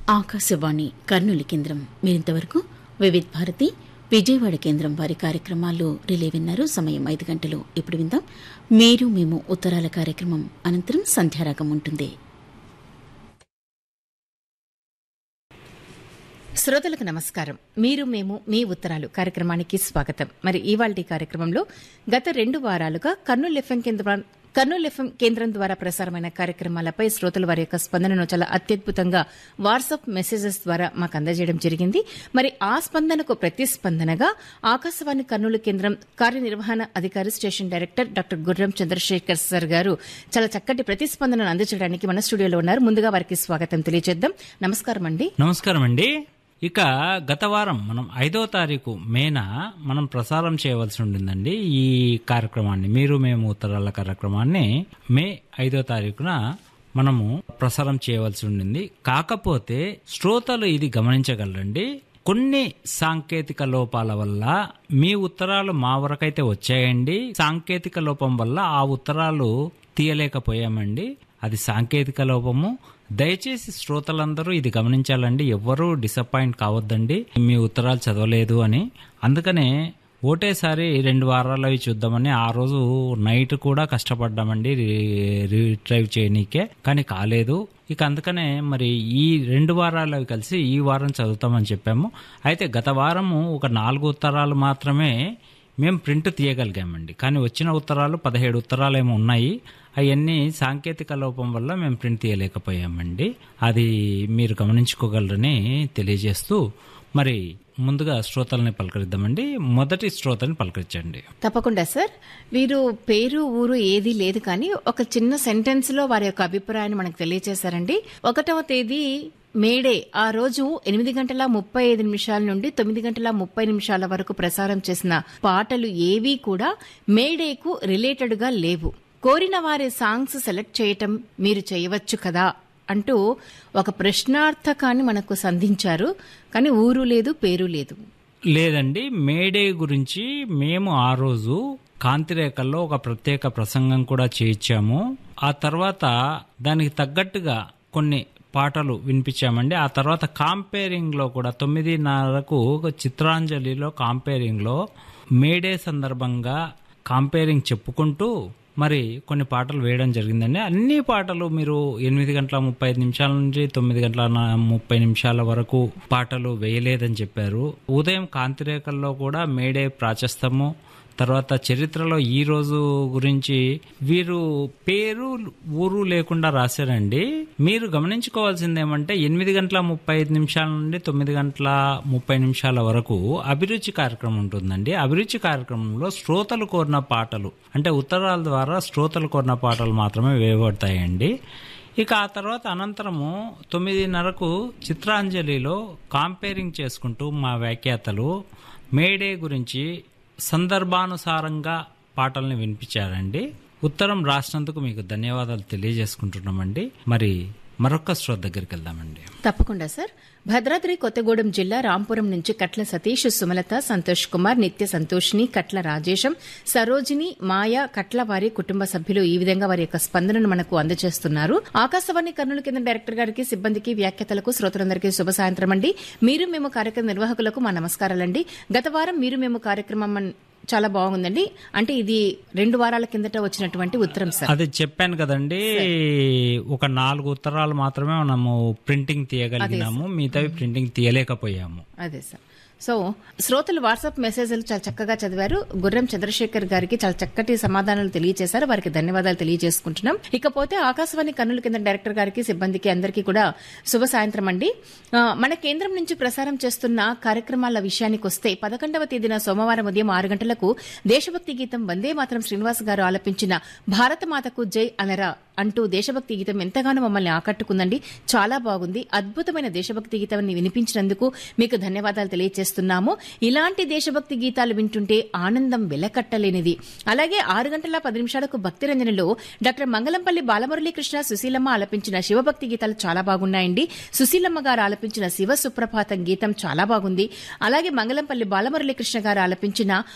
ఆకాశవాణి కర్నూలు కేంద్రం మీరింతవరకు వివిధ్ భారతి విజయవాడ కేంద్రం వారి కార్యక్రమాలు రిలే విన్నారు సమయం ఐదు గంటలు ఇప్పుడు విందాం మీరు మేము ఉత్తరాల కార్యక్రమం అనంతరం సంధ్యారాగం ఉంటుంది శ్రోతలకు నమస్కారం మీరు మేము మీ ఉత్తరాలు కార్యక్రమానికి స్వాగతం మరి ఇవాల్టి కార్యక్రమంలో గత రెండు వారాలుగా కర్నూలు ఎఫ్ఎం కేంద్రం కర్నూలు ఎఫ్ఎం కేంద్రం ద్వారా ప్రసారమైన కార్యక్రమాలపై శ్రోతల వారి యొక్క స్పందనను చాలా అత్యద్భుతంగా వాట్సాప్ మెసేజెస్ ద్వారా మాకు అందజేయడం జరిగింది మరి ఆ స్పందనకు ప్రతిస్పందనగా ఆకాశవాణి కర్నూలు కేంద్రం కార్యనిర్వహణ అధికారి స్టేషన్ డైరెక్టర్ డాక్టర్ గుర్రం చంద్రశేఖర్ సార్ గారు చాలా చక్కటి ప్రతిస్పందనను అందజేయడానికి మన స్టూడియోలో ఉన్నారు ముందుగా వారికి స్వాగతం తెలియజేద్దాం నమస్కారం అండి నమస్కారం అండి ఇక గత వారం మనం ఐదో తారీఖు మేన మనం ప్రసారం చేయవలసి ఉండిందండి ఈ కార్యక్రమాన్ని మీరు మేము ఉత్తరాల కార్యక్రమాన్ని మే ఐదో తారీఖున మనము ప్రసారం చేయవలసి ఉండింది కాకపోతే శ్రోతలు ఇది గమనించగలరండి కొన్ని సాంకేతిక లోపాల వల్ల మీ ఉత్తరాలు మా వరకైతే వచ్చాయండి సాంకేతిక లోపం వల్ల ఆ ఉత్తరాలు తీయలేకపోయామండి అది సాంకేతిక లోపము దయచేసి శ్రోతలందరూ ఇది గమనించాలండి ఎవ్వరూ డిసప్పాయింట్ కావద్దండి మీ ఉత్తరాలు చదవలేదు అని అందుకనే ఒకటేసారి రెండు వారాలు అవి చూద్దామని ఆ రోజు నైట్ కూడా కష్టపడ్డామండి రీ- రీట్రైవ్ చేయనీకే కానీ కాలేదు ఇక అందుకనే మరి ఈ రెండు వారాలు అవి కలిసి ఈ వారం చదువుతామని చెప్పాము అయితే గత వారము ఒక నాలుగు ఉత్తరాలు మాత్రమే మేము ప్రింట్ తీయగలిగామండి కానీ వచ్చిన ఉత్తరాలు పదిహేడు ఉత్తరాలు ఏమో ఉన్నాయి అవన్నీ సాంకేతిక లోపం వల్ల మేము ప్రింట్ తీయలేకపోయామండి అది మీరు గమనించుకోగలరని తెలియజేస్తూ మరి ముందుగా శ్రోతల్ని పలకరిద్దామండి మొదటి శ్రోతని పలకరించండి తప్పకుండా సార్ వీరు పేరు ఊరు ఏది లేదు కానీ ఒక చిన్న సెంటెన్స్ లో వారి యొక్క అభిప్రాయాన్ని మనకు తెలియజేశారండి ఒకటవ తేదీ మేడే ఆ రోజు ఎనిమిది గంటల ముప్పై ఐదు నిమిషాల నుండి తొమ్మిది గంటల ముప్పై నిమిషాల వరకు ప్రసారం చేసిన పాటలు ఏవీ కూడా మేడేకు రిలేటెడ్ గా లేవు కోరిన వారి సాంగ్స్ సెలెక్ట్ చేయటం మీరు చేయవచ్చు కదా అంటూ ఒక ప్రశ్నార్థకాన్ని మనకు సంధించారు కానీ ఊరు లేదు పేరు లేదు లేదండి మేడే గురించి మేము ఆ రోజు కాంతిరేఖల్లో ఒక ప్రత్యేక ప్రసంగం కూడా చేయించాము ఆ తర్వాత దానికి తగ్గట్టుగా కొన్ని పాటలు వినిపించామండి ఆ తర్వాత కాంపేరింగ్ లో కూడా తొమ్మిదిన్నరకు చిత్రాంజలిలో కాంపేరింగ్ లో మేడే సందర్భంగా కాంపేరింగ్ చెప్పుకుంటూ మరి కొన్ని పాటలు వేయడం జరిగిందండి అన్ని పాటలు మీరు ఎనిమిది గంటల ముప్పై ఐదు నిమిషాల నుంచి తొమ్మిది గంటల నా- ముప్పై నిమిషాల వరకు పాటలు వేయలేదని చెప్పారు ఉదయం కాంతిరేఖల్లో కూడా మేడే ప్రాచస్తము తర్వాత చరిత్రలో ఈ రోజు గురించి వీరు పేరు ఊరు లేకుండా రాశారండి మీరు గమనించుకోవాల్సింది ఏమంటే ఎనిమిది గంటల ముప్పై ఐదు నిమిషాల నుండి తొమ్మిది గంటల ముప్పై నిమిషాల వరకు అభిరుచి కార్యక్రమం ఉంటుందండి అభిరుచి కార్యక్రమంలో శ్రోతలు కోరిన పాటలు అంటే ఉత్తరాల ద్వారా శ్రోతలు కోరిన పాటలు మాత్రమే వేయబడతాయండి ఇక ఆ తర్వాత అనంతరము తొమ్మిదిన్నరకు చిత్రాంజలిలో కాంపేరింగ్ చేసుకుంటూ మా వ్యాఖ్యాతలు మేడే గురించి సందర్భానుసారంగా పాటల్ని వినిపించారండి ఉత్తరం రాసినందుకు మీకు ధన్యవాదాలు తెలియజేసుకుంటున్నామండి మరి మరొక శ్రోత దగ్గరికి వెళ్దామండి తప్పకుండా సార్ భద్రాద్రి కొత్తగూడెం జిల్లా రాంపురం నుంచి కట్ల సతీష్ సుమలత సంతోష్ కుమార్ నిత్య సంతోష్ని కట్ల రాజేశం సరోజిని మాయ కట్ల వారి కుటుంబ సభ్యులు ఈ విధంగా వారి యొక్క స్పందనను మనకు అందజేస్తున్నారు ఆకాశవాణి కర్నూలు కింద డైరెక్టర్ గారికి సిబ్బందికి వ్యాఖ్యాతలకు శ్రోతలందరికీ శుభ సాయంత్రం అండి మీరు మేము కార్యక్రమ నిర్వాహకులకు మా నమస్కారాలండి గత వారం మీరు మేము కార్యక్రమం అన్- చాలా బాగుందండి అంటే ఇది రెండు వారాల కిందట వచ్చినటువంటి ఉత్తరం సార్ అది చెప్పాను కదండి ఒక నాలుగు ఉత్తరాలు మాత్రమే మనము ప్రింటింగ్ తీయగలిగినాము మిగతావి ప్రింటింగ్ తీయలేకపోయాము అదే సార్ సో శ్రోతలు వాట్సాప్ మెసేజ్లు చాలా చక్కగా చదివారు గుర్రం చంద్రశేఖర్ గారికి చాలా చక్కటి సమాధానాలు తెలియజేశారు వారికి ధన్యవాదాలు తెలియజేసుకుంటున్నాం ఇకపోతే ఆకాశవాణి కన్నుల కింద డైరెక్టర్ గారికి సిబ్బందికి అందరికీ కూడా శుభ సాయంత్రం అండి ఆ, మన కేంద్రం నుంచి ప్రసారం చేస్తున్న కార్యక్రమాల విషయానికి వస్తే పదకొండవ తేదీన సోమవారం ఉదయం ఆరు గంటలకు దేశభక్తి గీతం వందే మాత్రం శ్రీనివాస్ గారు ఆలపించిన భారత మాతకు జై అనరా అంటూ దేశభక్తి గీతం ఎంతగానో మమ్మల్ని ఆకట్టుకుందండి చాలా బాగుంది అద్భుతమైన దేశభక్తి గీతాన్ని వినిపించినందుకు మీకు ధన్యవాదాలు తెలియజేస్తున్నాము ఇలాంటి దేశభక్తి గీతాలు వింటుంటే ఆనందం వెలకట్టలేనిది అలాగే ఆరు గంటల పది నిమిషాలకు భక్తి రంజనలో డాక్టర్ మంగళంపల్లి బాలమురళీకృష్ణ సుశీలమ్మ ఆలపించిన శివభక్తి గీతాలు చాలా బాగున్నాయండి సుశీలమ్మ గారు ఆలపించిన శివ సుప్రభాతం గీతం చాలా బాగుంది అలాగే మంగళంపల్లి బాలమురళీకృష్ణ గారు ఆలపించిన